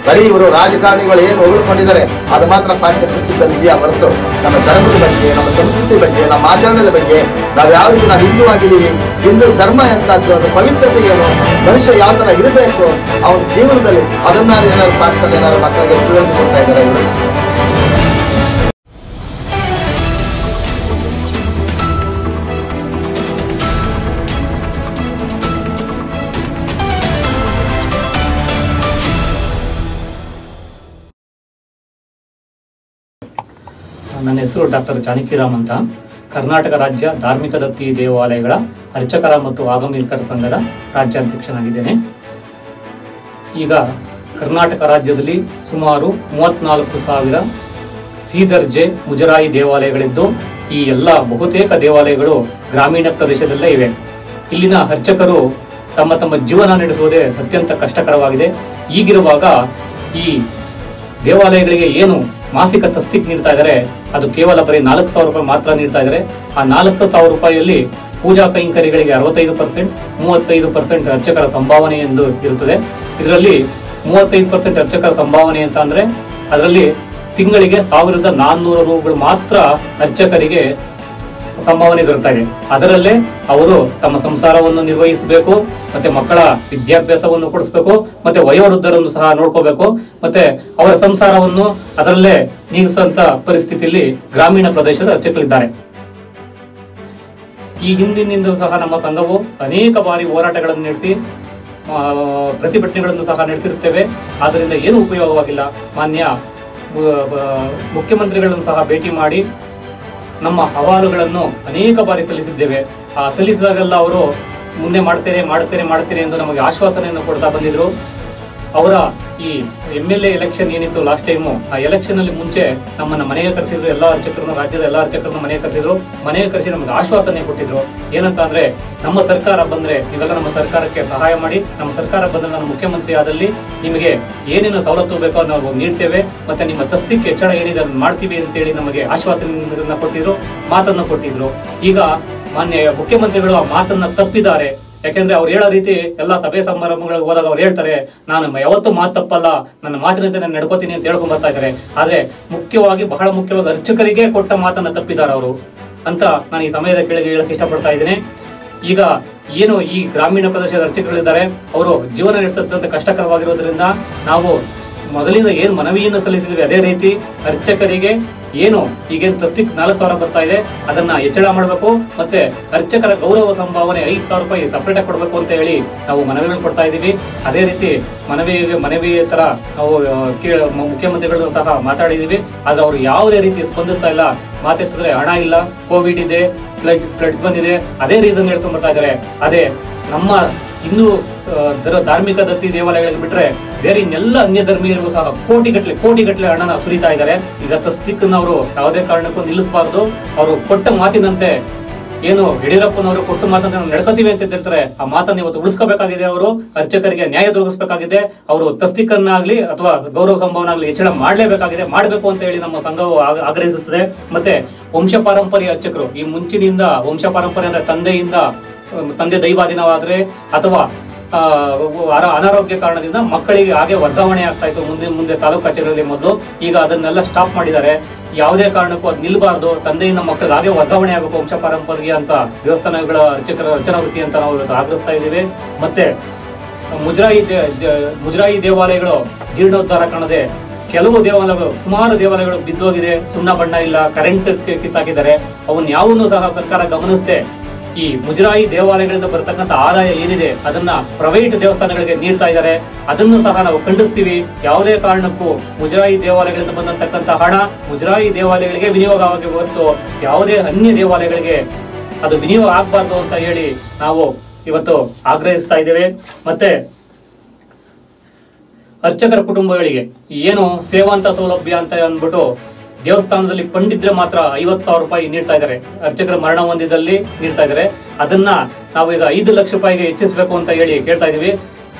ಬರೀ ಇವರು ರಾಜಕಾರಣಿಗಳು ಏನು ಹೊಗಳ್ಕೊಂಡಿದ್ದಾರೆ ಅದು ಮಾತ್ರ ಪಾಠ್ಯ ಪುಸ್ತಕದಲ್ಲಿ ಇದೆಯಾ ಹೊರತು ನಮ್ಮ ಧರ್ಮದ ಬಗ್ಗೆ ನಮ್ಮ ಸಂಸ್ಕೃತಿ ಬಗ್ಗೆ ನಮ್ಮ ಆಚರಣೆಗಳ ಬಗ್ಗೆ ನಾವು ಯಾವ ರೀತಿ ನಾವು ಹಿಂದೂ ಆಗಿದ್ದೀವಿ ಹಿಂದೂ ಧರ್ಮ ಎಂತದ್ದು ಅದು ಪವಿತ್ರತೆ ಏನು ಮನುಷ್ಯ ಯಾವ ತರ ಇರಬೇಕು ಅವನ ಜೀವನದಲ್ಲಿ ಅದನ್ನ ಏನಾದ್ರು ಪಾಠದಲ್ಲಿ ಏನಾದ್ರು ಮಕ್ಕಳಿಗೆ ತಿಳುವಳಿಕೆ ಕೊಡ್ತಾ ಇದ್ದಾರೆ ಇವರು ನನ್ನ ಹೆಸರು ಡಾಕ್ಟರ್ ಜಾನಕಿರಾಮ್ ಅಂತ ಕರ್ನಾಟಕ ರಾಜ್ಯ ಧಾರ್ಮಿಕ ದತ್ತಿ ದೇವಾಲಯಗಳ ಅರ್ಚಕರ ಮತ್ತು ಆಗಮಿಕರ ಸಂಘದ ರಾಜ್ಯಾಧ್ಯಕ್ಷನಾಗಿದ್ದೇನೆ ಈಗ ಕರ್ನಾಟಕ ರಾಜ್ಯದಲ್ಲಿ ಸುಮಾರು ಮೂವತ್ನಾಲ್ಕು ಸಾವಿರ ಸಿ ದರ್ಜೆ ಮುಜರಾಯಿ ದೇವಾಲಯಗಳಿದ್ದು ಈ ಎಲ್ಲ ಬಹುತೇಕ ದೇವಾಲಯಗಳು ಗ್ರಾಮೀಣ ಪ್ರದೇಶದಲ್ಲೇ ಇವೆ ಇಲ್ಲಿನ ಅರ್ಚಕರು ತಮ್ಮ ತಮ್ಮ ಜೀವನ ನಡೆಸುವುದೇ ಅತ್ಯಂತ ಕಷ್ಟಕರವಾಗಿದೆ ಈಗಿರುವಾಗ ಈ ದೇವಾಲಯಗಳಿಗೆ ಏನು ಮಾಸಿಕ ತಸ್ತಿಕ್ ನೀಡ್ತಾ ಇದ್ದಾರೆ ಅದು ಕೇವಲ ಬರೀ ನಾಲ್ಕು ಸಾವಿರ ರೂಪಾಯಿ ಮಾತ್ರ ನೀಡ್ತಾ ಇದ್ದಾರೆ ಆ ನಾಲ್ಕು ಸಾವಿರ ರೂಪಾಯಿಯಲ್ಲಿ ಪೂಜಾ ಕೈಂಕರ್ಯಗಳಿಗೆ ಅರವತ್ತೈದು ಪರ್ಸೆಂಟ್ ಮೂವತ್ತೈದು ಪರ್ಸೆಂಟ್ ಅರ್ಚಕರ ಸಂಭಾವನೆ ಎಂದು ಇರುತ್ತದೆ ಇದರಲ್ಲಿ ಮೂವತ್ತೈದು ಪರ್ಸೆಂಟ್ ಅರ್ಚಕರ ಸಂಭಾವನೆ ಅಂತ ಅಂದ್ರೆ ಅದರಲ್ಲಿ ತಿಂಗಳಿಗೆ ಸಾವಿರದ ನಾನ್ನೂರು ರೂಗಳು ಮಾತ್ರ ಅರ್ಚಕರಿಗೆ ಸಂಭಾವನೆ ದೊರೆತಾ ಇದೆ ಅದರಲ್ಲೇ ಅವರು ತಮ್ಮ ಸಂಸಾರವನ್ನು ನಿರ್ವಹಿಸಬೇಕು ಮತ್ತೆ ಮಕ್ಕಳ ವಿದ್ಯಾಭ್ಯಾಸವನ್ನು ಕೊಡಿಸ್ಬೇಕು ಮತ್ತೆ ವಯೋವೃದ್ಧರನ್ನು ಸಹ ನೋಡ್ಕೋಬೇಕು ಮತ್ತೆ ಅವರ ಸಂಸಾರವನ್ನು ಅದರಲ್ಲೇ ನೀಗಿಸುವಂತ ಪರಿಸ್ಥಿತಿಯಲ್ಲಿ ಗ್ರಾಮೀಣ ಪ್ರದೇಶದ ಅರ್ಚಕರಿದ್ದಾರೆ ಈ ಹಿಂದಿನಿಂದ ಸಹ ನಮ್ಮ ಸಂಘವು ಅನೇಕ ಬಾರಿ ಹೋರಾಟಗಳನ್ನು ನಡೆಸಿ ಆ, ಪ್ರತಿಭಟನೆಗಳನ್ನು ಸಹ ನಡೆಸಿರುತ್ತೇವೆ ಆದ್ದರಿಂದ ಏನು ಉಪಯೋಗವಾಗಿಲ್ಲ ಮಾನ್ಯ ಮು- ಬ- ಮುಖ್ಯಮಂತ್ರಿಗಳನ್ನು ಸಹ ಭೇಟಿ ಮಾಡಿ ನಮ್ಮ ಅಹವಾಲುಗಳನ್ನು ಅನೇಕ ಬಾರಿ ಸಲ್ಲಿಸಿದ್ದೇವೆ ಆ ಸಲ್ಲಿಸಿದಾಗೆಲ್ಲ ಅವರು ಮುಂದೆ ಮಾಡ್ತೇನೆ ಮಾಡ್ತೇನೆ ಮಾಡ್ತೇನೆ ಎಂದು ನಮಗೆ ಆಶ್ವಾಸನೆಯನ್ನು ಕೊಡ್ತಾ ಬಂದಿದ್ರು ಅವರ ಈ ಎಮ್ ಎಲ್ ಎ ಎಲೆಕ್ಷನ್ ಏನಿತ್ತು ಲಾಸ್ಟ್ ಟೈಮು ಆ ಎಲೆಕ್ಷನ್ ಅಲ್ಲಿ ಮುಂಚೆ ನಮ್ಮನ್ನ ಮನೆಗೆ ಕರೆಸಿದ್ರು ಎಲ್ಲ ಅರ್ಚಕರನ್ನು ರಾಜ್ಯದ ಎಲ್ಲ ಅರ್ಚಕರನ್ನು ಮನೆಗೆ ಕರೆಸಿದ್ರು ಮನೆಗೆ ಕರೆಸಿ ನಮಗೆ ಆಶ್ವಾಸನೆ ಕೊಟ್ಟಿದ್ರು ಏನಂತ ಅಂದ್ರೆ ನಮ್ಮ ಸರ್ಕಾರ ಬಂದ್ರೆ ನೀವೆಲ್ಲ ನಮ್ಮ ಸರ್ಕಾರಕ್ಕೆ ಸಹಾಯ ಮಾಡಿ ನಮ್ಮ ಸರ್ಕಾರ ಬಂದ್ರೆ ನಾನು ಮುಖ್ಯಮಂತ್ರಿ ಆದಲ್ಲಿ ನಿಮಗೆ ಏನೇನು ಸವಲತ್ತು ಬೇಕೋ ಅದನ್ನ ನಾವು ನೀಡ್ತೇವೆ ಮತ್ತೆ ನಿಮ್ಮ ತಸ್ತಿಕ್ ಹೆಚ್ಚಳ ಏನಿದೆ ಅದನ್ನ ಮಾಡ್ತೀವಿ ಅಂತೇಳಿ ನಮಗೆ ಆಶ್ವಾಸನೆಯನ್ನ ಕೊಟ್ಟಿದ್ರು ಮಾತನ್ನ ಕೊಟ್ಟಿದ್ರು ಈಗ ಮಾನ್ಯ ಮುಖ್ಯಮಂತ್ರಿಗಳು ಆ ಮಾತನ್ನ ತಪ್ಪಿದ್ದಾರೆ ಯಾಕೆಂದ್ರೆ ಅವ್ರು ಹೇಳೋ ರೀತಿ ಎಲ್ಲ ಸಭೆ ಸಮಾರಂಭಗಳಿಗೆ ಹೋದಾಗ ಅವ್ರು ಹೇಳ್ತಾರೆ ನಾನು ಯಾವತ್ತೂ ಮಾತು ತಪ್ಪಲ್ಲ ನನ್ನ ಮಾತಿನಂತೆ ನಾನು ನಡ್ಕೋತೀನಿ ಅಂತ ಹೇಳ್ಕೊಂಡ್ ಬರ್ತಾ ಇದ್ದಾರೆ ಆದ್ರೆ ಮುಖ್ಯವಾಗಿ ಬಹಳ ಮುಖ್ಯವಾಗಿ ಅರ್ಚಕರಿಗೆ ಕೊಟ್ಟ ಮಾತನ್ನ ತಪ್ಪಿದ್ದಾರೆ ಅವರು ಅಂತ ನಾನು ಈ ಸಮಯದ ಕೆಳಗೆ ಹೇಳಕ್ ಇಷ್ಟಪಡ್ತಾ ಇದ್ದೀನಿ ಈಗ ಏನು ಈ ಗ್ರಾಮೀಣ ಪ್ರದೇಶದ ಅರ್ಚಕರಿದ್ದಾರೆ ಅವರು ಜೀವನ ನಡೆಸದಂತ ಕಷ್ಟಕರವಾಗಿರೋದ್ರಿಂದ ನಾವು ಮೊದಲಿಂದ ಏನು ಮನವಿಯನ್ನು ಸಲ್ಲಿಸಿದ್ವಿ ಅದೇ ರೀತಿ ಅರ್ಚಕರಿಗೆ ಏನು ಈಗೇನು ತಸ್ತಿಕ್ ನಾಲ್ಕು ಸಾವಿರ ಬರ್ತಾ ಇದೆ ಅದನ್ನ ಹೆಚ್ಚಳ ಮಾಡಬೇಕು ಮತ್ತೆ ಅರ್ಚಕರ ಗೌರವ ಸಂಭಾವನೆ ಐದು ಸಾವಿರ ರೂಪಾಯಿ ಸಪ್ರೇಟ್ ಕೊಡಬೇಕು ಅಂತ ಹೇಳಿ ನಾವು ಮನವಿಗಳನ್ನು ಕೊಡ್ತಾ ಇದ್ದೀವಿ ಅದೇ ರೀತಿ ಮನವಿಗೆ ಮನವಿ ತರ ನಾವು ಆ, ಕೇ- ಮ- ಮುಖ್ಯಮಂತ್ರಿಗಳನ್ನು ಸಹ ಮಾತಾಡಿದೀವಿ ಆದ್ರೆ ಅವರು ಯಾವುದೇ ರೀತಿ ಸ್ಪಂದಿಸ್ತಾ ಇಲ್ಲ ಮಾತಾಡ್ತಿದ್ರೆ ಹಣ ಇಲ್ಲ ಕೋವಿಡ್ ಇದೆ ಫ್ಲಡ್ ಫ್ಲಡ್ ಬಂದಿದೆ ಅದೇ ರೀಸನ್ ಹೇಳ್ಕೊಂಡ್ ಬರ್ತಾ ಇದ್ದಾರೆ ಅದೇ ನಮ್ಮ ಹಿಂದೂ ಆ, ಧರ- ಧಾರ್ಮಿಕ ದತ್ತಿ ದೇವಾಲಯಗಳಿಗೆ ಬಿಟ್ರೆ ಬೇರೆ ಇನ್ನೆಲ್ಲ ಅನ್ಯ ಧರ್ಮೀಯರಿಗೂ ಸಹ ಕೋಟಿಗಟ್ಟಲೆ ಕೋಟಿಗಟ್ಟಲೆ ಹಣನ ಸುರಿತಾ ಇದ್ದಾರೆ ಈಗ ತಸ್ತಿಕ್ಕನ್ನ ಅವರು ಯಾವುದೇ ಕಾರಣಕ್ಕೂ ನಿಲ್ಲಿಸಬಾರ್ದು ಅವರು ಕೊಟ್ಟ ಮಾತಿನಂತೆ ಏನು ಯಡಿಯೂರಪ್ಪನವರು ಕೊಟ್ಟು ಮಾತಂತೆ ನಾವು ನಡ್ಕೋತೀವಿ ಅಂತ ಹೇಳ್ತಾರೆ ಆ ಮಾತನ್ನ ಇವತ್ತು ಉಳಿಸ್ಕೋಬೇಕಾಗಿದೆ ಅವರು ಅರ್ಚಕರಿಗೆ ನ್ಯಾಯ ದೊರಕಿಸಬೇಕಾಗಿದೆ ಅವರು ತಸ್ತಿಕನ್ನಾಗ್ಲಿ ಅಥವಾ ಗೌರವ ಸಂಭಾವನೆ ಆಗ್ಲಿ ಹೆಚ್ಚಳ ಮಾಡಲೇಬೇಕಾಗಿದೆ ಮಾಡಬೇಕು ಅಂತ ಹೇಳಿ ನಮ್ಮ ಸಂಘವು ಆಗ- ಆಗ್ರಹಿಸುತ್ತದೆ ಮತ್ತೆ ವಂಶ ಪಾರಂಪರ್ಯ ಅರ್ಚಕರು ಈ ಮುಂಚಿನಿಂದ ವಂಶ ಪಾರಂಪರ್ಯ ಅಂದ್ರೆ ತಂದೆಯಿಂದ ಅಹ್, ತಂದೆ ದೈವಾಧೀನವಾದ್ರೆ ಅಥವಾ ಆ, ಅರ- ಅನಾರೋಗ್ಯ ಕಾರಣದಿಂದ ಮಕ್ಕಳಿಗೆ ಹಾಗೆ ವರ್ಗಾವಣೆ ಆಗ್ತಾ ಇತ್ತು ಮುಂದೆ ಮುಂದೆ ತಾಲೂಕು ಕಚೇರಿಯಲ್ಲಿ ಮೊದಲು ಈಗ ಅದನ್ನೆಲ್ಲ ಸ್ಟಾಪ್ ಮಾಡಿದ್ದಾರೆ ಯಾವುದೇ ಕಾರಣಕ್ಕೂ ಅದು ನಿಲ್ಬಾರ್ದು ತಂದೆಯಿಂದ ಮಕ್ಕಳಿಗೆ ಹಾಗೆ ವರ್ಗಾವಣೆ ಆಗಬೇಕು ವಂಶ ಪಾರಂಪರ್ಯ ಅಂತ ದೇವಸ್ಥಾನಗಳ ಅರ್ಚಕರ ರಚನಾ ವೃತ್ತಿ ಅಂತ ನಾವು ಇವತ್ತು ಆಗ್ರಹಿಸ್ತಾ ಇದ್ದೀವಿ ಮತ್ತೆ ಮುಜರಾಯಿ ದೇ- ದೇ- ಮುಜರಾಯಿ ದೇವಾಲಯಗಳು ಜೀರ್ಣೋದ್ಧಾರ ಕಾಣದೆ ಕೆಲವು ದೇವಾಲಯಗಳು ಸುಮಾರು ದೇವಾಲಯಗಳು ಬಿದ್ದೋಗಿದೆ ಸುಣ್ಣ ಬಣ್ಣ ಇಲ್ಲ ಕರೆಂಟ್ ಕಿತ್ತಾಕಿದ್ದಾರೆ ಅವನ್ನ ಯಾವನ್ನೂ ಸಹ ಸರ್ಕಾರ ಗಮನಿಸದೆ ಈ ಮುಜರಾಯಿ ದೇವಾಲಯಗಳಿಂದ ಬರತಕ್ಕಂತ ಆದಾಯ ಏನಿದೆ ಅದನ್ನ ಪ್ರೈವೇಟ್ ದೇವಸ್ಥಾನಗಳಿಗೆ ನೀಡ್ತಾ ಇದ್ದಾರೆ ಅದನ್ನು ಸಹ ನಾವು ಖಂಡಿಸ್ತೀವಿ ಯಾವುದೇ ಕಾರಣಕ್ಕೂ ಮುಜರಾಯಿ ದೇವಾಲಯಗಳಿಂದ ಬಂದಂತಕ್ಕಂತ ಹಣ ಮುಜರಾಯಿ ದೇವಾಲಯಗಳಿಗೆ ವಿನಿಯೋಗ ಆಗಿ ಹೊರತು ಯಾವುದೇ ಅನ್ಯ ದೇವಾಲಯಗಳಿಗೆ ಅದು ವಿನಿಯೋಗ ಆಗ್ಬಾರ್ದು ಅಂತ ಹೇಳಿ ನಾವು ಇವತ್ತು ಆಗ್ರಹಿಸ್ತಾ ಇದ್ದೇವೆ ಮತ್ತೆ ಅರ್ಚಕರ ಕುಟುಂಬಗಳಿಗೆ ಏನು ಸೇವಾಂತ ಸೌಲಭ್ಯ ಅಂತ ಅಂದ್ಬಿಟ್ಟು ದೇವಸ್ಥಾನದಲ್ಲಿ ಪಂಡಿದ್ರೆ ಮಾತ್ರ ಐವತ್ತು ಸಾವಿರ ರೂಪಾಯಿ ನೀಡ್ತಾ ಇದ್ದಾರೆ ಅರ್ಚಕರ ಮರಣ ಹೊಂದಿದಲ್ಲಿ ನೀಡ್ತಾ ಇದ್ದಾರೆ ಅದನ್ನ ನಾವು ಈಗ ಐದು ಲಕ್ಷ ರೂಪಾಯಿಗೆ ಹೆಚ್ಚಿಸಬೇಕು ಅಂತ ಹೇಳಿ ಕೇಳ್ತಾ ಇದೀವಿ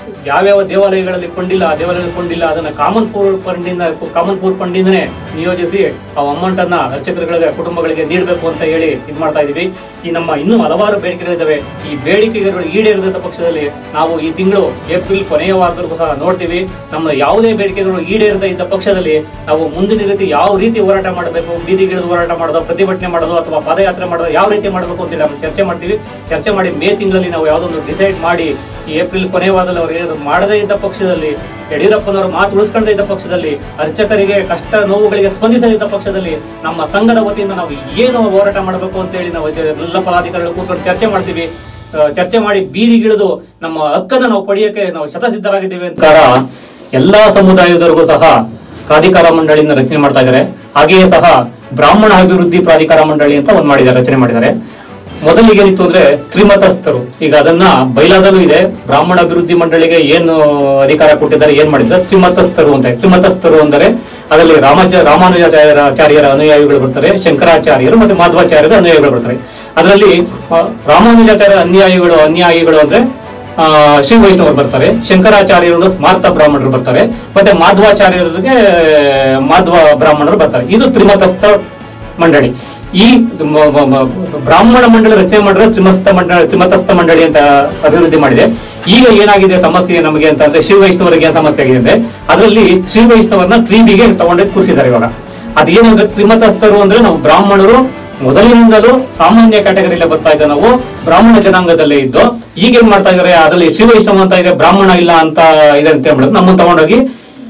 ಯಾವ್ಯಾವ ದೇವಾಲಯಗಳಲ್ಲಿ ಕೊಂಡಿಲ್ಲ ಆ ದೇವಾಲಯಗಳಲ್ಲಿ ಕೊಂಡಿಲ್ಲ ಅದನ್ನ ಕಾಮನ್ ಪೂರ್ ಫಂಡಿಂದ ಕಾಮನ್ ಪೂರ್ ಫಂಡಿಂದನೇ ನಿಯೋಜಿಸಿ ಆ ಅಮೌಂಟ್ ಅನ್ನ ಅರ್ಚಕರುಗಳಿಗೆ ಕುಟುಂಬಗಳಿಗೆ ನೀಡಬೇಕು ಅಂತ ಹೇಳಿ ಇದು ಮಾಡ್ತಾ ಇದೀವಿ ಈ ನಮ್ಮ ಇನ್ನೂ ಹಲವಾರು ಬೇಡಿಕೆಗಳಿದ್ದಾವೆ ಈ ಬೇಡಿಕೆಗಳು ಈಡೇರಿದ ಪಕ್ಷದಲ್ಲಿ ನಾವು ಈ ತಿಂಗಳು ಏಪ್ರಿಲ್ ಕೊನೆಯ ವಾರದವರೆಗೂ ಸಹ ನೋಡ್ತೀವಿ ನಮ್ಮ ಯಾವುದೇ ಬೇಡಿಕೆಗಳು ಈಡೇರದ ಇದ್ದ ಪಕ್ಷದಲ್ಲಿ ನಾವು ಮುಂದಿನ ರೀತಿ ಯಾವ ರೀತಿ ಹೋರಾಟ ಮಾಡಬೇಕು ಬೀದಿಗಿಳಿದು ಹೋರಾಟ ಮಾಡೋದು ಪ್ರತಿಭಟನೆ ಮಾಡೋದು ಅಥವಾ ಪಾದಯಾತ್ರೆ ಮಾಡೋದು ಯಾವ ರೀತಿ ಮಾಡಬೇಕು ಅಂತೇಳಿ ನಾವು ಚರ್ಚೆ ಮಾಡ್ತೀವಿ ಚರ್ಚೆ ಮಾಡಿ ಮೇ ತಿಂಗಳಲ್ಲಿ ನಾವು ಯಾವುದೊಂದು ಡಿಸೈಡ್ ಮಾಡಿ ಈ ಏಪ್ರಿಲ್ ಕೊನೆಯ ವಾರದಲ್ಲಿ ಅವರು ಏನು ಮಾಡದೇ ಇದ್ದ ಪಕ್ಷದಲ್ಲಿ ಯಡಿಯೂರಪ್ಪನವರು ಮಾತು ಉಳಿಸ್ಕೊಳ್ಳದೇ ಇದ್ದ ಪಕ್ಷದಲ್ಲಿ ಅರ್ಚಕರಿಗೆ ಕಷ್ಟ ನೋವುಗಳಿಗೆ ಸ್ಪಂದಿಸದಿದ್ದ ಪಕ್ಷದಲ್ಲಿ ನಮ್ಮ ಸಂಘದ ವತಿಯಿಂದ ನಾವು ಏನು ಹೋರಾಟ ಮಾಡಬೇಕು ಅಂತೇಳಿ ನಾವು ಎಲ್ಲ ಪದಾಧಿಕಾರಿಗಳು ಕೂತ್ಕೊಂಡು ಚರ್ಚೆ ಮಾಡ್ತೀವಿ ಆ, ಚರ್ಚೆ ಮಾಡಿ ಬೀದಿಗಿಳಿದು ನಮ್ಮ ಹಕ್ಕನ್ನು ನಾವು ಪಡೆಯೋಕೆ ನಾವು ಶತಸಿದ್ಧರಾಗಿದ್ದೀವಿ ಅಂತ ಎಲ್ಲಾ ಸಮುದಾಯದವರೆಗೂ ಸಹ ಪ್ರಾಧಿಕಾರ ಮಂಡಳಿಯಿಂದ ರಚನೆ ಮಾಡ್ತಾ ಇದ್ದಾರೆ ಹಾಗೆಯೇ ಸಹ ಬ್ರಾಹ್ಮಣ ಅಭಿವೃದ್ಧಿ ಪ್ರಾಧಿಕಾರ ಮಂಡಳಿ ಅಂತ ಒಂದು ಮಾಡಿದ್ದಾರೆ ರಚನೆ ಮಾಡಿದ್ದಾರೆ ಮೊದಲಿಗೆ ಏನಿತ್ತು ಅಂದ್ರೆ ತ್ರಿಮತಸ್ಥರು ಈಗ ಅದನ್ನ ಬೈಲಾದಲ್ಲೂ ಇದೆ ಬ್ರಾಹ್ಮಣ ಅಭಿವೃದ್ಧಿ ಮಂಡಳಿಗೆ ಏನು ಅಧಿಕಾರ ಕೊಟ್ಟಿದ್ದಾರೆ ಏನ್ ಮಾಡಿದ್ದಾರೆ ತ್ರಿಮತಸ್ಥರು ಅಂತ ತ್ರಿಮತಸ್ಥರು ಅಂದರೆ ಅದರಲ್ಲಿ ರಾಮಾಚ ರಾಮಾನುಜಾಚಾರ್ಯರ ಅನುಯಾಯಿಗಳು ಬರ್ತಾರೆ ಶಂಕರಾಚಾರ್ಯರು ಮತ್ತೆ ಮಾಧವಾಚಾರ್ಯರ ಅನುಯಾಯಿಗಳು ಬರ್ತಾರೆ ಅದರಲ್ಲಿ ಆ, ರಾಮಾನುಜಾಚಾರ್ಯ ಅನುಯಾಯಿಗಳು ಅನ್ಯಾಯಿಗಳು ಅಂದ್ರೆ ಆ, ಶ್ರೀ ವೈಷ್ಣವರು ಬರ್ತಾರೆ ಶಂಕರಾಚಾರ್ಯರು ಸ್ಮಾರ್ತ ಬ್ರಾಹ್ಮಣರು ಬರ್ತಾರೆ ಮತ್ತೆ ಮಾಧ್ವಾಚಾರ್ಯರಿಗೆ ಮಾಧ್ವ ಬ್ರಾಹ್ಮಣರು ಬರ್ತಾರೆ ಇದು ತ್ರಿಮತಸ್ಥ ಮಂಡಳಿ ಈ ಮ- ಮ- ಮ- ಬ್ರಾಹ್ಮಣ ಮಂಡಳಿ ರಚನೆ ಮಾಡಿದ್ರೆ ತ್ರಿಮಸ್ಥ ಮಂಡಳಿ ತ್ರಿಮತಸ್ಥ ಮಂಡಳಿ ಅಂತ ಅಭಿವೃದ್ಧಿ ಮಾಡಿದೆ ಈಗ ಏನಾಗಿದೆ ಸಮಸ್ಯೆ ನಮಗೆ ಅಂತ ಅಂದ್ರೆ ಶ್ರೀ ವೈಷ್ಣವರಿಗೆ ಏನ್ ಸಮಸ್ಯೆ ಆಗಿದೆ ಅಂದ್ರೆ ಅದರಲ್ಲಿ ಶ್ರೀ ವೈಷ್ಣವರನ್ನ ತ್ರೀ ಬಿಗೆ ತಗೊಂಡು ಕೂರಿಸಿದ್ದಾರೆ ಇವಾಗ ಅದೇನಂದ್ರೆ ತ್ರಿಮತಸ್ಥರು ಅಂದ್ರೆ ನಾವು ಬ್ರಾಹ್ಮಣರು ಮೊದಲಿನಿಂದಲೂ ಸಾಮಾನ್ಯ ಕ್ಯಾಟಗರಿಯಲ್ಲೇ ಬರ್ತಾ ಇದ್ದ ನಾವು ಬ್ರಾಹ್ಮಣ ಜನಾಂಗದಲ್ಲೇ ಇದ್ದು ಈಗ ಏನ್ ಮಾಡ್ತಾ ಇದಾರೆ ಅದರಲ್ಲಿ ಶ್ರೀ ವೈಷ್ಣವ ಅಂತ ಇದೆ ಬ್ರಾಹ್ಮಣ ಇಲ್ಲ ಅಂತ ಇದೆ ಅಂತ ಹೇಳ್ಬಿಟ್ಟು ನಮ್ಮನ್ನ ತಗೊಂಡೋಗಿ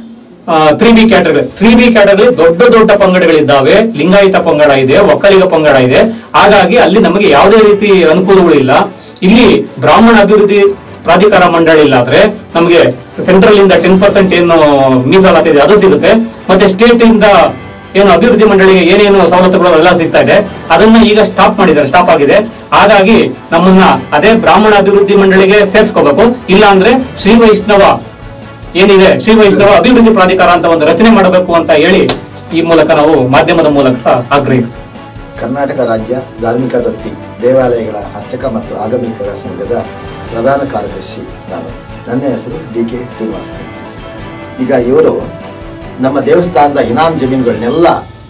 three B category three B category ದೊಡ್ಡ ದೊಡ್ಡ ಪಂಗಡಗಳಿದ್ದಾವೆ ಲಿಂಗಾಯತ ಪಂಗಡ ಇದೆ ಒಕ್ಕಲಿಗ ಪಂಗಡ ಇದೆ ಹಾಗಾಗಿ ಅಲ್ಲಿ ನಮಗೆ ಯಾವುದೇ ರೀತಿ ಅನುಕೂಲಗಳು ಇಲ್ಲ ಇಲ್ಲಿ ಬ್ರಾಹ್ಮಣ ಅಭಿವೃದ್ಧಿ ಪ್ರಾಧಿಕಾರ ಮಂಡಳಿ ಇಲ್ಲ ಆದ್ರೆ ನಮಗೆ ಸೆಂಟ್ರಲ್ ಇಂದ ಟೆನ್ ಪರ್ಸೆಂಟ್ ಏನು ಮೀಸಲಾತಿ ಇದೆ ಅದು ಸಿಗುತ್ತೆ ಮತ್ತೆ ಸ್ಟೇಟ್ ಇಂದ ಏನು ಅಭಿವೃದ್ಧಿ ಮಂಡಳಿಗೆ ಏನೇನು ಸವಲತ್ತುಗಳು ಎಲ್ಲ ಸಿಗ್ತಾ ಇದೆ ಅದನ್ನ ಈಗ ಸ್ಟಾಪ್ ಮಾಡಿದ್ದಾರೆ ಸ್ಟಾಪ್ ಆಗಿದೆ ಹಾಗಾಗಿ ನಮ್ಮನ್ನ ಅದೇ ಬ್ರಾಹ್ಮಣ ಅಭಿವೃದ್ಧಿ ಮಂಡಳಿಗೆ ಸೇರ್ಸ್ಕೋಬೇಕು ಇಲ್ಲ ಅಂದ್ರೆ ಶ್ರೀ ವೈಷ್ಣವ ಏನಿದೆ ಶ್ರೀ ವೈಷ್ಣವ ಅಭಿವೃದ್ಧಿ ಪ್ರಾಧಿಕಾರ ಅಂತ ಒಂದು ರಚನೆ ಮಾಡಬೇಕು ಅಂತ ಹೇಳಿ ಈ ಮೂಲಕ ನಾವು ಮಾಧ್ಯಮದ ಮೂಲಕ ಆಗ್ರಹಿಸ್ತೀವಿ ಕರ್ನಾಟಕ ರಾಜ್ಯ ಧಾರ್ಮಿಕ ದತ್ತಿ ದೇವಾಲಯಗಳ ಅರ್ಚಕ ಮತ್ತು ಆಗಮಿಕರ ಸಂಘದ ಪ್ರಧಾನ ಕಾರ್ಯದರ್ಶಿ ನಾನು ನನ್ನ ಹೆಸರು ಡಿ ಕೆ ಶ್ರೀನಿವಾಸ ಈಗ ಇವರು ನಮ್ಮ ದೇವಸ್ಥಾನದ ಇನಾಮ್ ಜಮೀನುಗಳನ್ನೆಲ್ಲ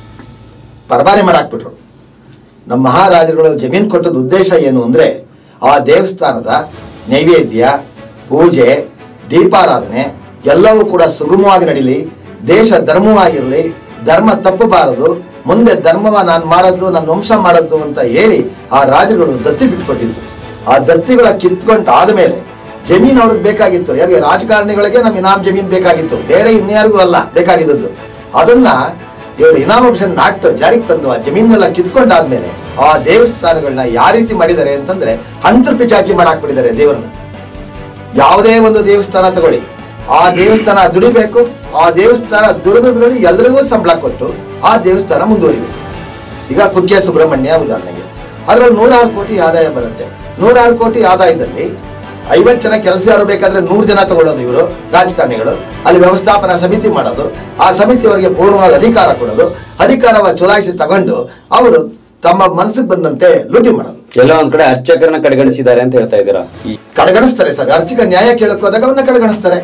ಪರಬಾರೆ ಮಾಡಾಕ್ಬಿಟ್ರು ನಮ್ಮ ಮಹಾರಾಜರುಗಳು ಜಮೀನು ಕೊಟ್ಟದ ಉದ್ದೇಶ ಏನು ಅಂದರೆ ಆ ದೇವಸ್ಥಾನದ ನೈವೇದ್ಯ ಪೂಜೆ ದೀಪಾರಾಧನೆ ಎಲ್ಲವೂ ಕೂಡ ಸುಗಮವಾಗಿ ನಡೀಲಿ ದೇಶ ಧರ್ಮವಾಗಿರಲಿ ಧರ್ಮ ತಪ್ಪಬಾರದು ಮುಂದೆ ಧರ್ಮವ ನಾನು ಮಾಡೋದು ನನ್ನ ವಂಶ ಮಾಡೋದು ಅಂತ ಹೇಳಿ ಆ ರಾಜರುಗಳು ದತ್ತಿ ಬಿಟ್ಕೊಟ್ಟಿದ್ರು ಆ ದತ್ತಿಗಳ ಕಿತ್ಕೊಂಡು ಆದಮೇಲೆ ಜಮೀನು ಅವ್ರಿಗೆ ಬೇಕಾಗಿತ್ತು ಯಾರಿಗೆ ರಾಜಕಾರಣಿಗಳಿಗೆ ನಮ್ಮ ಇನಾಮ್ ಜಮೀನು ಬೇಕಾಗಿತ್ತು ಬೇರೆ ಇನ್ಯಾರಿಗೂ ಅಲ್ಲ ಬೇಕಾಗಿದ್ದದ್ದು ಅದನ್ನ ಇವರು ಇನಾಮ್ ಆಪ್ಷನ್ ನಾಟ್ ಜಾರಿಗೆ ತಂದು ಆ ಜಮೀನೆಲ್ಲ ಕಿತ್ಕೊಂಡಾದ್ಮೇಲೆ ಆ ದೇವಸ್ಥಾನಗಳನ್ನ ಯಾವ ರೀತಿ ಮಾಡಿದ್ದಾರೆ ಅಂತಂದ್ರೆ ಅಂತರ್ಪಿಚಾಚಿ ಮಾಡಾಕ್ಬಿಟ್ಟಿದ್ದಾರೆ ದೇವರನ್ನ ಯಾವುದೇ ಒಂದು ದೇವಸ್ಥಾನ ತಗೊಳ್ಳಿ ಆ ದೇವಸ್ಥಾನ ದುಡಿಬೇಕು ಆ ದೇವಸ್ಥಾನ ದುಡಿದ್ರಲ್ಲಿ ಎಲ್ರಿಗೂ ಸಂಬಳ ಕೊಟ್ಟು ಆ ದೇವಸ್ಥಾನ ಮುಂದುವರಿಬೇಕು ಈಗ ಕುಕ್ಕೆ ಸುಬ್ರಹ್ಮಣ್ಯ ಉದಾಹರಣೆಗೆ ಅದರಲ್ಲಿ ನೂರಾರು ಕೋಟಿ ಆದಾಯ ಬರುತ್ತೆ ನೂರಾರು ಕೋಟಿ ಆದಾಯದಲ್ಲಿ ಐವತ್ತು ಜನ ಕೆಲಸಗಾರರು ಬೇಕಾದ್ರೆ ನೂರು ಜನ ತಗೊಳ್ಳೋದು ಇವರು ರಾಜಕಾರಣಿಗಳು ಅಲ್ಲಿ ವ್ಯವಸ್ಥಾಪನಾ ಸಮಿತಿ ಮಾಡೋದು ಆ ಸಮಿತಿಯವರಿಗೆ ಪೂರ್ಣವಾದ ಅಧಿಕಾರ ಕೊಡೋದು ಅಧಿಕಾರವ ಚುನಾಯಿಸಿ ತಗೊಂಡು ಅವರು ತಮ್ಮ ಮನಸ್ಸಿಗೆ ಬಂದಂತೆ ಲೂಟಿ ಮಾಡೋದು ಎಲ್ಲ ಒಂದ್ ಕಡೆ ಅರ್ಚಕರನ್ನ ಕಡೆಗಣಿಸಿದ್ದಾರೆ ಅಂತ ಹೇಳ್ತಾ ಇದ್ದೀರಾ ಈ ಕಡೆಗಣಿಸ್ತಾರೆ ಸರ್ ಅರ್ಚಕ ನ್ಯಾಯ ಕೇಳಕ್ ಹೋದಾಗ ಅವನ್ನ ಕಡೆಗಣಿಸ್ತಾರೆ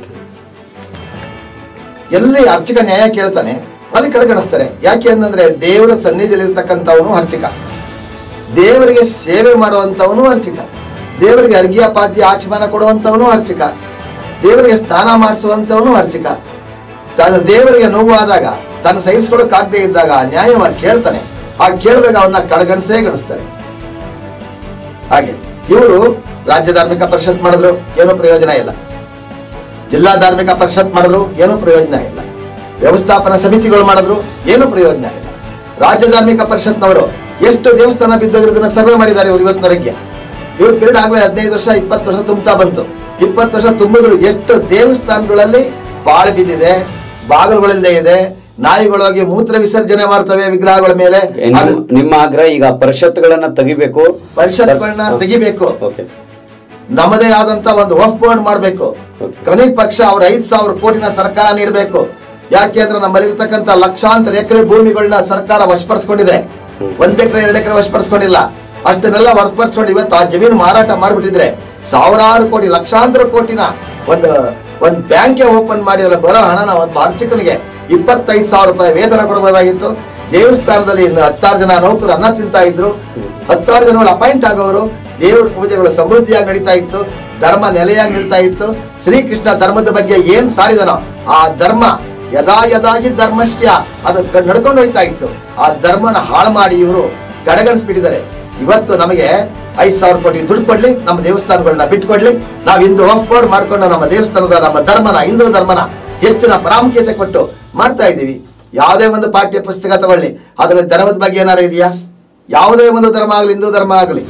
ಎಲ್ಲಿ ಅರ್ಚಕ ನ್ಯಾಯ ಕೇಳ್ತಾನೆ ಅಲ್ಲಿ ಕಡೆಗಣಿಸ್ತಾರೆ ಯಾಕೆ ಅಂತಂದ್ರೆ ದೇವರ ಸನ್ನಿಧಿಯಲ್ಲಿರ್ತಕ್ಕಂಥವನು ಅರ್ಚಕ ದೇವರಿಗೆ ಸೇವೆ ಮಾಡುವಂಥವನು ಅರ್ಚಕ ದೇವರಿಗೆ ಅರ್ಘ್ಯ ಪಾದ್ಯ ಆಚಮನ ಕೊಡುವಂಥವನು ಅರ್ಚಕ ದೇವರಿಗೆ ಸ್ನಾನ ಮಾಡಿಸುವಂಥವನು ಅರ್ಚಕ ತನ್ನ ದೇವರಿಗೆ ನೋವಾದಾಗ ತನ್ನ ಸಹಿಸ್ಕೊಳ್ಳೋಕ್ಕಾಗದೇ ಇದ್ದಾಗ ನ್ಯಾಯವಾಗಿ ಕೇಳ್ತಾನೆ ಆ ಕೇಳಿದಾಗ ಅವನ್ನ ಕಡೆಗಣಿಸೇ ಗಣಿಸ್ತಾರೆ ಹಾಗೆ ಇವರು ರಾಜ್ಯ ಧಾರ್ಮಿಕ ಪರಿಷತ್ ಮಾಡಿದ್ರು ಏನೂ ಪ್ರಯೋಜನ ಇಲ್ಲ ಜಿಲ್ಲಾ ಧಾರ್ಮಿಕ ಪರಿಷತ್ ಮಾಡಿದ್ರು ಏನೂ ಪ್ರಯೋಜನ ಇಲ್ಲ ವ್ಯವಸ್ಥಾಪನಾ ಸಮಿತಿಗಳು ಮಾಡಿದ್ರು ಏನೂ ಪ್ರಯೋಜನ ಇಲ್ಲ ರಾಜ್ಯ ಧಾರ್ಮಿಕ ಪರಿಷತ್ನವರು ಎಷ್ಟು ದೇವಸ್ಥಾನ ಬಿದ್ದೋಗಿರೋದನ್ನ ಸರ್ವೆ ಮಾಡಿದ್ದಾರೆ ಇವರು ಇವತ್ತಿನವರೆಗೆ ಇವ್ರ ಪೀರಿಯಡ್ ಆಗಲೇ ಹದಿನೈದು ವರ್ಷ ಇಪ್ಪತ್ತು ವರ್ಷ ತುಂಬುತ್ತಾ ಬಂತು ಇಪ್ಪತ್ತು ವರ್ಷ ತುಂಬಿದ್ರು ಎಷ್ಟು ದೇವಸ್ಥಾನಗಳಲ್ಲಿ ಪಾಳು ಬಿದ್ದಿದೆ ಬಾಗಿಲುಗಳಿಲ್ಲದೆ ಇದೆ ನಾಯಿಗಳೋಗಿ ಮೂತ್ರ ವಿಸರ್ಜನೆ ಮಾಡ್ತವೆ ವಿಗ್ರಹಗಳ ಮೇಲೆ ನಿಮ್ಮ- ಅದು ನಿಮ್ಮ ಆಗ್ರಹ ಈಗ ಪರಿಷತ್ಗಳನ್ನ ತೆಗಿಬೇಕು ಪರಿಷತ್ಗಳನ್ನ ತೆಗಿಬೇಕು ಓಕೆ ನಮ್ಮದೇ ಆದಂತ ಒಂದು ವಫ್ ಬೋರ್ಡ್ ಮಾಡಬೇಕು ಕೊನೆಗೆ ಪಕ್ಷ ಅವ್ರ ಐದ್ ಸಾವಿರ ಕೋಟಿನ ಸರ್ಕಾರ ನೀಡಬೇಕು ಯಾಕೆ ಅಂದ್ರೆ ನಮ್ಮಲ್ಲಿರ್ತಕ್ಕಂಥ ಲಕ್ಷಾಂತರ ಎಕರೆ ಭೂಮಿಗಳನ್ನ ಸರ್ಕಾರ ವಶಪಡಿಸ್ಕೊಂಡಿದೆ ಒಂದ್ ಎಕರೆ ಎರಡು ಎಕರೆ ವಶಪಡಿಸ್ಕೊಂಡಿಲ್ಲ ಅಷ್ಟನ್ನೆಲ್ಲ ವಶಪಡಿಸ್ಕೊಂಡು ಇವತ್ತು ಆ ಜಮೀನು ಮಾರಾಟ ಮಾಡ್ಬಿಟ್ಟಿದ್ರೆ ಸಾವಿರಾರು ಕೋಟಿ ಲಕ್ಷಾಂತರ ಕೋಟಿನ ಒಂದು ಒಂದು ಬ್ಯಾಂಕ್ ಓಪನ್ ಮಾಡಿದ್ರೆ ಬರೋ ಹಣನ ಒಂದು ಅರ್ಚಕನಿಗೆ ಇಪ್ಪತ್ತೈದು ಸಾವಿರ ರೂಪಾಯಿ ವೇತನ ಕೊಡಬಹುದಾಗಿತ್ತು ದೇವಸ್ಥಾನದಲ್ಲಿ ಇನ್ನು ಹತ್ತಾರು ಜನ ನೌಕರು ಅನ್ನ ತಿಂತಾ ಇದ್ರು ಹತ್ತಾರು ಜನಗಳು ಅಪಾಯಿಂಟ್ ಆಗೋರು ದೇವರ ಪೂಜೆಗಳು ಸಮೃದ್ಧಿಯಾಗಿ ನಡೀತಾ ಇತ್ತು ಧರ್ಮ ನೆಲೆಯಾಗಿ ನಿಲ್ತಾ ಇತ್ತು ಶ್ರೀಕೃಷ್ಣ ಧರ್ಮದ ಬಗ್ಗೆ ಏನ್ ಸಾರಿದನೋ ಆ ಧರ್ಮ ಯದಾ ಯದಾಗಿ ಧರ್ಮಶ್ಯ ಅದು ಕ- ನಡ್ಕೊಂಡು ಹೋಗ್ತಾ ಇತ್ತು ಆ ಧರ್ಮನ ಹಾಳು ಮಾಡಿ ಇವರು ಕಡೆಗಣಿಸ್ಬಿಟ್ಟಿದ್ದಾರೆ ಇವತ್ತು ನಮಗೆ ಐದ್ ಸಾವಿರ ಕೋಟಿ ದುಡ್ಡು ಕೊಡ್ಲಿ ನಮ್ಮ ದೇವಸ್ಥಾನಗಳನ್ನ ಬಿಟ್ಕೊಡ್ಲಿ ನಾವು ಇಂದು ಬೋರ್ಡ್ ಮಾಡ್ಕೊಂಡು ನಮ್ಮ ದೇವಸ್ಥಾನದ ನಮ್ಮ ಧರ್ಮನ ಹಿಂದೂ ಧರ್ಮನ ಹೆಚ್ಚಿನ ಪ್ರಾಮುಖ್ಯತೆ ಕೊಟ್ಟು ಮಾಡ್ತಾ ಇದ್ದೀವಿ ಯಾವುದೇ ಒಂದು ಪಾಠ್ಯ ಪುಸ್ತಕ ತಗೊಳ್ಳಿ ಅದರಲ್ಲಿ ಧರ್ಮದ ಬಗ್ಗೆ ಏನಾರು ಇದೆಯಾ ಯಾವುದೇ ಒಂದು ಧರ್ಮ ಆಗಲಿ ಹಿಂದೂ ಧರ್ಮ ಆಗಲಿ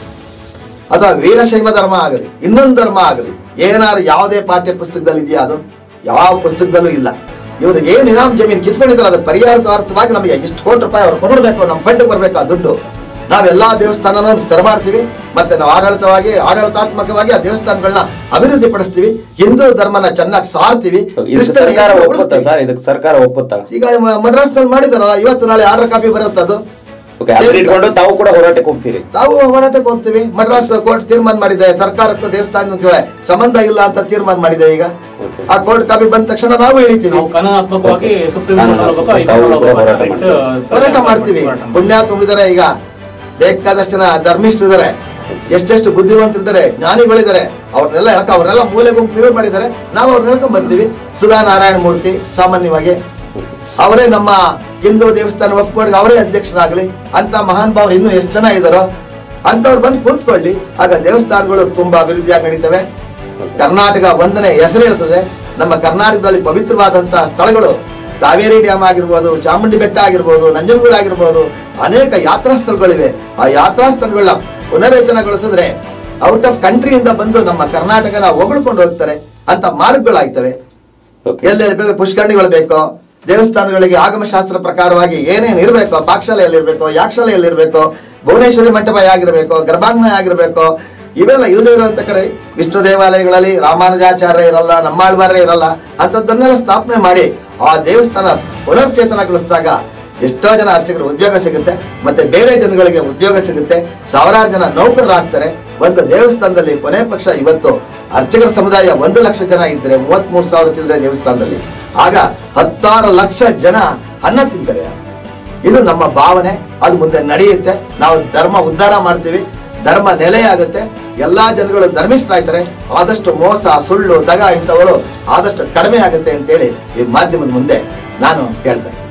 ಅಥವಾ ವೀರಶೈವ ಧರ್ಮ ಆಗಲಿ ಇನ್ನೊಂದು ಧರ್ಮ ಆಗಲಿ ಏನಾರು ಯಾವುದೇ ಪಾಠ್ಯ ಪುಸ್ತಕದಲ್ಲಿ ಇದೆಯಾ ಅದು ಯಾವ ಪುಸ್ತಕದಲ್ಲೂ ಇಲ್ಲ ಇವರು ಏನ್ ಇನಾಮ್ ಜಮೀನು ಕಿತ್ಕೊಂಡಿದ್ದಾರೆ ಅದು ಪರಿಹಾರಾರ್ಥವಾಗಿ ನಮಗೆ ಇಷ್ಟು ಕೋಟಿ ರೂಪಾಯಿ ಅವ್ರು ಕೊಡಬೇಕು ನಮ್ಮ ಫಂಡ್ ಬರಬೇಕು ಆ ದುಡ್ಡು ನಾವೆಲ್ಲಾ ದೇವಸ್ಥಾನನ ಸರ್ ಮಾಡ್ತೀವಿ ಮತ್ತೆ ನಾವು ಆಡಳಿತವಾಗಿ ಆಡಳಿತಾತ್ಮಕವಾಗಿ ಆ ದೇವಸ್ಥಾನಗಳನ್ನ ಅಭಿವೃದ್ಧಿ ಪಡಿಸ್ತೀವಿ ಹಿಂದೂ ಧರ್ಮನ ಚೆನ್ನಾಗಿ ಸಾರ್ತೀವಿ ಇದಕ್ಕೆ ಕ್ರಿಶ್ಚಿಯನ್ ಸರ್ಕಾರ ಹೆಸರು ಒಪ್ಪುತ್ತಾ ಉಳಿಸ್ತೀವಿ. ಸರ್ ಇದಕ್ಕೆ ಸರ್ಕಾರ ಒಪ್ಪುತ್ತಾ ಈಗ ಮ- ಮಡ್ರಾಸ್ನಲ್ಲಿ ಮಾಡಿದಾರ ಇವತ್ತು ನಾಳೆ ಆರ್ಡರ್ ಕಾಪಿ ಬರುತ್ತೆ ಅದು ಓಕೆ ಅದನ್ನ ಇಟ್ಕೊಂಡು ತಾವು ಕೂಡ ಹೋರಾಟಕ್ಕೆ ಹೋಗ್ತೀರಿ ತಾವು ಹೋರಾಟಕ್ಕೆ ಹೋಗ್ತೀವಿ ಮಡ್ರಾಸ್ ಕೋರ್ಟ್ ತೀರ್ಮಾನ ಮಾಡಿದೆ ಸರ್ಕಾರಕ್ಕೂ ದೇವಸ್ಥಾನಕ್ಕೆ ಸಂಬಂಧ ಇಲ್ಲ ಅಂತ ತೀರ್ಮಾನ ಮಾಡಿದೆ ಈಗ Okay. ಆ ಕೋರ್ಟ್ ಕಾಪಿ ಬಂದ ತಕ್ಷಣ ನಾವು ಹೇಳಿತೀವಿ ನಾವು ಕಾನೂನಾತ್ಮಕವಾಗಿ ಸುಪ್ರೀಂ ಕೋರ್ಟ್ ಹೋಗ್ಬೇಕು ಹೈಕೋರ್ಟ್ ತಾವು ಹೋಗ್ಬೇಕು ಹೋರಾಟ direct ಮಾಡ್ತೀವಿ. ಹೋರಾಟ ಮಾಡ್ತೀವಿ ಹೋರಾಟ ಮಾಡ್ತೀವಿ. ಪುಣ್ಯಾತ್ಮ ಇದ್ದಾರೆ ಈಗ ಬೇಕಾದಷ್ಟು ಜನ ಧರ್ಮಿಷ್ಠರು ಇದ್ದಾರೆ ಎಷ್ಟೆಷ್ಟು ಬುದ್ಧಿವಂತರಿದ್ದಾರೆ ಜ್ಞಾನಿಗಳಿದ್ದಾರೆ ಅವ್ರನ್ನೆಲ್ಲ ಎಳ್ಕ ಅವ್ರನ್ನೆಲ್ಲ ಮೂಲೆ ಗುಂಪು ನೀವು ಮಾಡಿದ್ದಾರೆ ನಾವು ಅವ್ರನ್ನ ಹೇಳ್ಕೊಂಡ್ ಬರ್ತೀವಿ ಸುಧಾ ನಾರಾಯಣ ಮೂರ್ತಿ ಸಾಮಾನ್ಯವಾಗಿ ಅವರೇ ನಮ್ಮ ಹಿಂದೂ ದೇವಸ್ಥಾನ ಒಪ್ಪಿಗೆ ಅವರೇ ಅಧ್ಯಕ್ಷರಾಗಲಿ ಅಂತ ಮಹಾನ್ ಭಾವರು ಇನ್ನೂ ಎಷ್ಟು ಜನ ಇದ್ದಾರೋ ಅಂತವ್ರು ಬಂದು ಕೂತ್ಕೊಳ್ಳಿ ಆಗ ದೇವಸ್ಥಾನಗಳು ತುಂಬಾ ಅಭಿವೃದ್ಧಿಯಾಗಿ ನಡೀತವೆ ಕರ್ನಾಟಕ ಒಂದನೇ ಹೆಸರು ಇರ್ತದೆ ನಮ್ಮ ಕರ್ನಾಟಕದಲ್ಲಿ ಪವಿತ್ರವಾದಂತಹ ಸ್ಥಳಗಳು ಕಾವೇರಿ ಡ್ಯಾಮ್ ಆಗಿರ್ಬೋದು ಚಾಮುಂಡಿ ಬೆಟ್ಟ ಆಗಿರ್ಬೋದು ನಂಜನಗೂಡು ಆಗಿರ್ಬೋದು ಅನೇಕ ಯಾತ್ರಾ ಸ್ಥಳಗಳಿವೆ ಆ ಯಾತ್ರಾ ಸ್ಥಳಗಳನ್ನ ಪುನರ್ರಚನೆಗೊಳಿಸಿದ್ರೆ ಔಟ್ ಆಫ್ ಕಂಟ್ರಿಯಿಂದ ಬಂದು ನಮ್ಮ ಕರ್ನಾಟಕನ ಹೊಗಳ್ಕೊಂಡು ಹೋಗ್ತಾರೆ ಅಂತ ಮಾರ್ಗಗಳಾಗ್ತವೆ ಓಕೆ ಎಲ್ಲೆಲ್ಲಿ ಬೇಕು ಪುಷ್ಕರಣಿಗಳು ಬೇಕೋ ದೇವಸ್ಥಾನಗಳಿಗೆ ಆಗಮಶಾಸ್ತ್ರ ಪ್ರಕಾರವಾಗಿ ಏನೇನು ಇರಬೇಕು ಪಾಕಶಾಲೆಯಲ್ಲಿ ಇರಬೇಕು ಯಾಗಶಾಲೆಯಲ್ಲಿ ಇರಬೇಕು ಭುವನೇಶ್ವರಿ ಮಂಟಪ ಆಗಿರಬೇಕು ಗರ್ಭಾಂಗಣ ಆಗಿರಬೇಕು ಇವೆಲ್ಲ ಇಲ್ಲದೆ ಇರುವಂತ ಕಡೆ ವಿಷ್ಣು ದೇವಾಲಯಗಳಲ್ಲಿ ರಾಮಾನುಜಾಚಾರ್ಯ ಇರಲ್ಲ ನಮ್ಮಾಳ್ವಾರ್ಯ ಇರಲ್ಲ ಅಂಥದ್ದನ್ನೆಲ್ಲ ಸ್ಥಾಪನೆ ಮಾಡಿ ಆ ದೇವಸ್ಥಾನ ಪುನರ್ಚೇತನಗೊಳಿಸಿದಾಗ ಎಷ್ಟೋ ಜನ ಅರ್ಚಕರು ಉದ್ಯೋಗ ಸಿಗುತ್ತೆ ಮತ್ತೆ ಬೇರೆ ಜನಗಳಿಗೆ ಉದ್ಯೋಗ ಸಿಗುತ್ತೆ ಸಾವಿರಾರು ಜನ ನೌಕರರಾಗ್ತಾರೆ ಒಂದು ದೇವಸ್ಥಾನದಲ್ಲಿ ಕೊನೆ ಪಕ್ಷ ಇವತ್ತು ಅರ್ಚಕರ ಸಮುದಾಯ ಒಂದು ಲಕ್ಷ ಜನ ಇದ್ರೆ ಮೂವತ್ಮೂರು ಸಾವಿರ ಚಿಲ್ಲರೆ ದೇವಸ್ಥಾನದಲ್ಲಿ ಆಗ ಹತ್ತಾರು ಲಕ್ಷ ಜನ ಅನ್ನ ತಿಂತಾರೆ ಇದು ನಮ್ಮ ಭಾವನೆ ಅದು ಮುಂದೆ ನಡೆಯುತ್ತೆ ನಾವು ಧರ್ಮ ಉದ್ಧಾರ ಮಾಡ್ತೀವಿ ಧರ್ಮ ನೆಲೆಯಾಗುತ್ತೆ ಎಲ್ಲಾ ಜನಗಳು ಧರ್ಮಿಷ್ಠರಾಗ್ತಾರೆ ಆದಷ್ಟು ಮೋಸ ಸುಳ್ಳು ದಗ ಇಂಥವುಗಳು ಆದಷ್ಟು ಕಡಿಮೆ ಆಗುತ್ತೆ ಅಂತೇಳಿ ಈ ಮಾಧ್ಯಮದ ಮುಂದೆ ನಾನು ಹೇಳ್ತಾ ಇದ್ದೀನಿ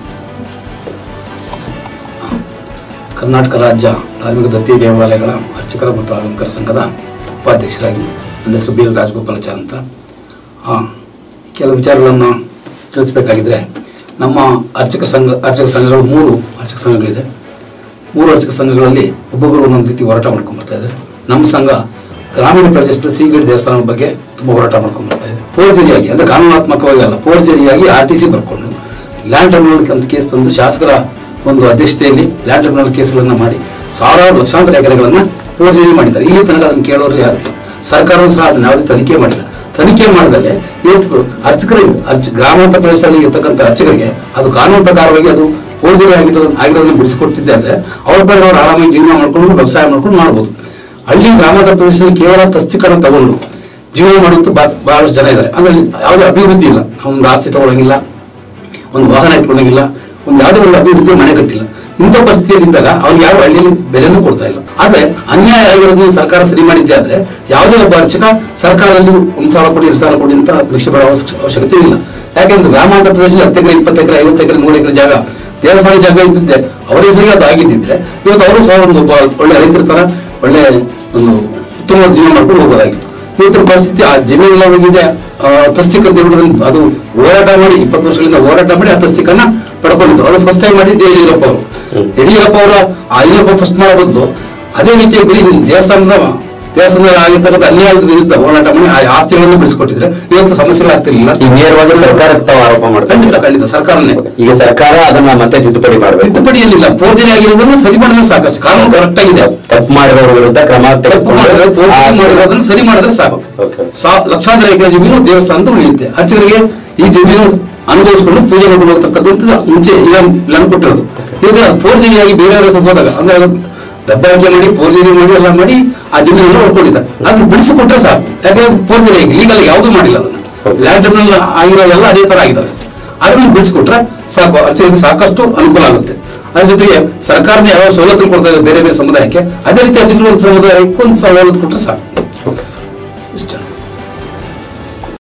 ಕರ್ನಾಟಕ ರಾಜ್ಯ ಧಾರ್ಮಿಕ ದತ್ತಿ ದೇವಾಲಯಗಳ ಅರ್ಚಕರ ಮತ್ತು ಆಗಮಕರ ಸಂಘದ ಉಪಾಧ್ಯಕ್ಷರಾಗಿ ನನ್ನ ಹೆಸರು ಬಿ ಎಲ್ ರಾಜಗೋಪಾಲಾಚಾರ್ ಅಂತ ಆ, ಕೆಲವು ವಿಚಾರಗಳನ್ನು ತಿಳಿಸಬೇಕಾಗಿದ್ರೆ ನಮ್ಮ ಅರ್ಚಕ ಸಂಘ ಅರ್ಚಕ ಸಂಘಗಳು ಮೂರು ಅರ್ಚಕ ಸಂಘಗಳಿದೆ ಮೂರು ಅರ್ಚಕ ಸಂಘಗಳಲ್ಲಿ ಒಬ್ಬೊಬ್ಬರು ಒಂದೊಂದು ರೀತಿ ಹೋರಾಟ ಮಾಡ್ಕೊಂಡು ಬರ್ತಾ ಇದ್ದಾರೆ ನಮ್ಮ ಸಂಘ ಗ್ರಾಮೀಣ ಪ್ರದೇಶದ ಸೀಗಡಿ ದೇವಸ್ಥಾನದ ಬಗ್ಗೆ ತುಂಬ ಹೋರಾಟ ಮಾಡ್ಕೊಂಡು ಬರ್ತಾ ಇದೆ ಫೋರ್ಜರಿಯಾಗಿ ಅಂದರೆ ಕಾನೂನಾತ್ಮಕವಾಗಿ ಅಲ್ಲ ಫೋರ್ಜರಿಯಾಗಿ ಆರ್ ಟಿ ಸಿ ಬರ್ಕೊಂಡು ಲ್ಯಾಂಡ್ ಟ್ರಿಬ್ಯುನಲ್ ಅಂತ ಕೇಸ್ ತಂದು ಶಾಸಕರ ಒಂದು ಅಧ್ಯಕ್ಷತೆಯಲ್ಲಿ ಲ್ಯಾಂಡ್ ಟ್ರಿಬ್ಯುನಲ್ ಕೇಸ್ಗಳನ್ನು ಮಾಡಿ ಸಾವಿರಾರು ಲಕ್ಷಾಂತರ ಎಕರೆಗಳನ್ನು ಫೋರ್ಜರಿ ಮಾಡಿದ್ದಾರೆ ಇಲ್ಲಿ ತನಕ ಅದನ್ನು ಕೇಳೋರು ಯಾರು ಇಲ್ಲ ಸರ್ಕಾರವೂ ಸಹ ಅದನ್ನ ಯಾವುದೇ ತನಿಖೆ ಮಾಡಿಲ್ಲ ತನಿಖೆ ಮಾಡಿದಲ್ಲಿ ಇವತ್ತು ಅರ್ಚಕರಿಗೆ ಅರ್ಚ ಗ್ರಾಮಾಂತರ ಪ್ರದೇಶದಲ್ಲಿ ಇರ್ತಕ್ಕಂಥ ಅರ್ಚಕರಿಗೆ ಅದು ಕಾನೂನು ಪ್ರಕಾರವಾಗಿ ಅದು ಫೋರ್ಜರಿ ಆಗಿರೋ ಆಗಿರೋದನ್ನ ಬಿಡಿಸಿಕೊಟ್ಟಿದ್ದೆ ಅಂದ್ರೆ ಅವ್ರ ಬಗ್ಗೆ ಅವ್ರು ಆರಾಮಾಗಿ ಜೀವನ ಮಾಡ್ಕೊಂಡು ವ್ಯವಸಾಯ ಮಾಡ್ಕೊಂಡು ಮಾಡ್ಬೋದು ಹಳ್ಳಿ ಗ್ರಾಮಾಂತರ ಪ್ರದೇಶದಲ್ಲಿ ಕೇವಲ ತಸ್ತಿಕರಣ ತಗೊಂಡು ಜೀವನ ಮಾಡುವಂತ ಬಾ- ಬಹಳಷ್ಟು ಜನ ಇದ್ದಾರೆ ಅಂದ್ರೆ ಅಲ್ಲಿ ಯಾವುದೇ ಅಭಿವೃದ್ಧಿ ಇಲ್ಲ ಒಂದು ಆಸ್ತಿ ತಗೊಳಂಗಿಲ್ಲ ಒಂದು ವಾಹನ ಇಟ್ಕೊಳಂಗಿಲ್ಲ ಒಂದು ಯಾವುದೇ ಒಂದು ಅಭಿವೃದ್ಧಿ ಮನೆ ಕಟ್ಟಿಲ್ಲ ಇಂಥ ಪರಿಸ್ಥಿತಿಯಲ್ಲಿ ಇದ್ದಾಗ ಅವ್ರಿಗೆ ಯಾರು ಹಳ್ಳಿಯಲ್ಲಿ ಬೆಲೆನೂ ಕೊಡ್ತಾ ಇಲ್ಲ ಆದ್ರೆ ಅನ್ಯಾಯ ಆಗಿರೋದನ್ನ ಸರ್ಕಾರ ಸರಿ ಮಾಡಿದ್ದೆ ಆದ್ರೆ ಯಾವುದೇ ಒಬ್ಬ ಅರ್ಚಕ ಸರ್ಕಾರದಲ್ಲಿ ಒಂದ್ ಸಾವಿರ ಕೋಟಿ ಎರಡು ಸಾವಿರ ಕೋಟಿ ಅಂತ ಭಿಕ್ಷೆ ಬರೋ ಅವಶ್ಯ- ಅವಶ್ಯಕತೆ ಇಲ್ಲ ಯಾಕೆಂದ್ರೆ ಗ್ರಾಮಾಂತರ ಪ್ರದೇಶದಲ್ಲಿ ಹತ್ತು ಎಕರೆ ಇಪ್ಪತ್ತು ಎಕರೆ ಐವತ್ತು ಎಕರೆ ನೂರು ಎಕರೆ ಜಾಗ ದೇವಸ್ಥಾನ ಜಾಗ ಇದ್ದಿದ್ದೆ ಅವರ ಹೆಸರಿಗೆ ಅದು ಆಗಿದ್ದಿದ್ರೆ ಇವತ್ತು ಅವರು ಸಹ ಒಂದು ಒಬ್ಬ ಒಳ್ಳೆ ರೈತರ ತರ ಒಳ್ಳೆ ಒಂದು ಉತ್ತಮವಾದ ಜೀವನ ಮಾಡ್ಕೊಂಡು ಹೋಗೋದಾಗಿತ್ತು ಇವತ್ತಿನ ಪರಿಸ್ಥಿತಿ ಆ ಜಮೀನೆಲ್ಲ ಹೋಗಿದೆ ಆ, ತಸ್ತಿಕ್ ಅಂತ ಹೇಳೋದ್ರಿಂದ ಅದು ಹೋರಾಟ ಮಾಡಿ ಇಪ್ಪತ್ತು ವರ್ಷಗಳಿಂದ ಹೋರಾಟ ಮಾಡಿ ಆ ತಸ್ತಿಕನ್ನ ಪಡ್ಕೊಂಡಿದ್ದು ಅದು ಫಸ್ಟ್ ಟೈಮ್ ಮಾಡಿದ್ದು ಯಡಿಯೂರಪ್ಪ ಅವರು ಯಡಿಯೂರಪ್ಪ ಅವರ ಆ ಯಡಿಯೂರಪ್ಪ ಫಸ್ಟ್ ಮಾಡೋ ಬದಲು ಅದೇ ರೀತಿಯ ಗುರಿ ದೇವಸ್ಥಾನದ ದೇವಸ್ಥಾನದಲ್ಲಿ ಆಗಿರ್ತಕ್ಕಂಥ ಅನ್ಯಾಯದ ವಿರುದ್ಧ ಹೋರಾಟ ಮಾಡಿ ಆ ಆಸ್ತಿಗಳನ್ನು ಬಿಡಿಸ್ಕೊಟ್ಟಿದ್ರೆ ಇವತ್ತು ಸಮಸ್ಯೆಗಳಾಗ್ತಿರ್ಲಿಲ್ಲ ಈಗ ನೇರವಾಗಿ ಸರ್ಕಾರಕ್ಕೆ ತಾವು ಆರೋಪ ಮಾಡ್ತಾರೆ ಖಂಡಿತ ಖಂಡಿತ ಸರ್ಕಾರನೇ ಈಗ ಸರ್ಕಾರ ಅದನ್ನ ಮತ್ತೆ ತಿದ್ದುಪಡಿ ಮಾಡಬೇಕು ತಿದ್ದುಪಡಿ ಏನಿಲ್ಲ ಫೋರ್ಜರಿ ಆಗಿರೋದನ್ನ ಸರಿ ಮಾಡಿದ್ರೆ ಸಾಕಷ್ಟು ಕಾನೂನು ಕರೆಕ್ಟ್ ಆಗಿದೆ ತಪ್ಪು ಮಾಡಿದವರ ವಿರುದ್ಧ ಕ್ರಮ ತಪ್ಪು ಮಾಡಿದ್ರೆ ತೆಗೆದುಕೊಂಡು ಫೋರ್ಜರಿ ಮಾಡಿರೋದನ್ನ ಸರಿ ಮಾಡಿದ್ರೆ ಸಾಕು Okay. ಸಾ- ಲಕ್ಷಾಂತರ ಎಕರೆ ಜಮೀನು ದೇವಸ್ಥಾನದ ಉಳಿಯುತ್ತೆ ಅರ್ಚಕರಿಗೆ ಈ ಜಮೀನು ಅನುಭವಿಸ್ಕೊಂಡು ಪೂಜೆ ಮಾಡ್ಕೊಂಡು ಹೋಗ್ತಕ್ಕದ್ದು ಅಂತ ಮುಂಚೆ ಈಗ ಪ್ಲಾನ್ ಕೊಟ್ಟಿರೋದು ಈಗ ಫೋರ್ಜರಿಯಾಗಿ ಬೇರೆಯವರ ಹೆಸರು ಹೋದಾಗ ಅಂದ್ರೆ ಅದು ದಬ್ಬಾಳಿಕೆ ಮಾಡಿ ಫೋರ್ಜರಿ ಮಾಡಿ ಎಲ್ಲ ಮಾಡಿ ಆ ಜಮೀನನ್ನು ಉಳ್ಕೊಂಡಿದ್ದಾರೆ ಅದನ್ನ ಬಿಡಿಸಿಕೊಟ್ರೆ ಸಾಕು ಯಾಕಂದ್ರೆ ಫೋರ್ಜರಿ ಲೀಗಲ್ ಯಾವುದು ಮಾಡಿಲ್ಲ ಅದನ್ನ ಲ್ಯಾಂಡ್ ಟ್ರಿಬ್ಯುನಲ್ ಆಗಿರೋ ಎಲ್ಲ ಅದೇ ತರ ಆಗಿದ್ದಾವೆ ಅದನ್ನ ಬಿಡಿಸಿಕೊಟ್ರೆ ಸಾಕು ಅರ್ಚಕರಿಗೆ ಸಾಕಷ್ಟು ಅನುಕೂಲ ಆಗುತ್ತೆ ಅದ್ರ ಜೊತೆಗೆ ಸರ್ಕಾರದ ಯಾವ ಸವಲತ್ತು ಕೊಡ್ತಾ ಇದೆ ಬೇರೆ ಬೇರೆ ಸಮುದಾಯಕ್ಕೆ ಅದೇ ರೀತಿ ಅರ್ಚಕರು ಒಂದು ಸಮುದಾಯಕ್ಕೆ ಒಂದು ಸವಲತ್ತು ಕೊಟ್ಟರೆ ಸಾಕು ಓಕೆ ಸರ್ ಇಷ್ಟ